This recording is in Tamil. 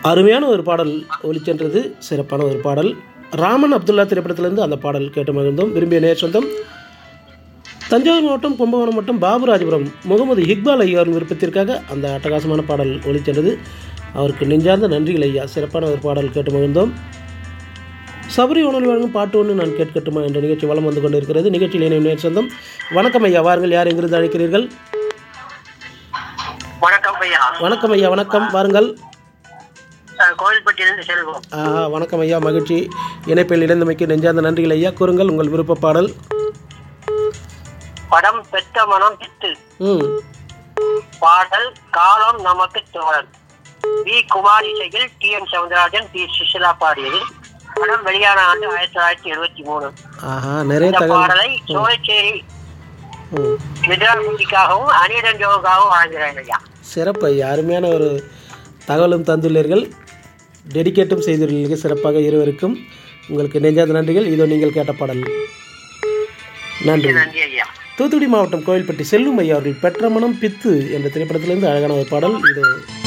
அருமையான ஒரு பாடல் ஒலிச்சென்றது சிறப்பான ஒரு பாடல் ராமன் அப்துல்லா திரைப்படத்திலிருந்து அந்த பாடல் கேட்டு மகிழ்ந்தோம் விரும்பிய நேர் சொந்தம் தஞ்சாவூர் மாவட்டம் கும்பகோணம் மற்றும் பாபுராஜபுரம் முகமது இக்பால் ஐயாவின் விருப்பத்திற்காக அந்த அட்டகாசமான பாடல் ஒலிச்சென்றது அவருக்கு நெஞ்சார்ந்த நன்றிகள் ஐயா சிறப்பான ஒரு பாடல் கேட்டு மகிழ்ந்தோம் சபரி உணவு வழங்கும் பாட்டு ஒன்று நான் கேட்கட்டுமா என்ற நிகழ்ச்சி வலம் வந்து கொண்டிருக்கிறது நிகழ்ச்சியில் இணையும் நேர் சொந்தம் வணக்கம் ஐயா வாருங்கள் யார் எங்கிருந்து அழைக்கிறீர்கள் வணக்கம் ஐயா வணக்கம் ஐயா வணக்கம் வாருங்கள் அஹ் கோவில்பட்டியிலிருந்து செல்வம் ஆஹா, வணக்கம் ஐயா மகிழ்ச்சி இணைப்பில் இணைந்தமைக்கு நெஞ்சார்ந்த நன்றிகள் ஐயா கூறுங்கள் உங்கள் விருப்ப பாடல் படம் பெத்த மனம் பித்து ம் பாடல் காலம் நமக்கு தோழன் வி குமார் இசையில் T N Soundararajan P Susheela பாடியது படம் வெளியான ஆண்டு ஆயிரத்தி தொள்ளாயிரத்தி எழுபத்தி மூணு ஆஹா நிறைய இந்த தகவல் பாடலை சோழச்சேரி ம் வித்யாபூதிக்காகவும் அனிரன் ஜோகாகவும் வழங்குகிறேன் ஐயா சிறப்பு ஐயா அருமையான ஒரு தகவலும் தந்துள்ளீர்கள் டெடிகேட்டும் செய்துள்ளீர்கள் சிறப்பாக இருவருக்கும் உங்களுக்கு நெஞ்சார்ந்த நன்றிகள் இதோ நீங்கள் கேட்ட பாடல் நன்றி நன்றி ஐயா தூத்துக்குடி மாவட்டம் கோவில்பட்டி செல்லும் ஐயா அவர்கள் பெற்ற மனம் பித்து என்ற திரைப்படத்திலிருந்து அழகான ஒரு பாடல் இது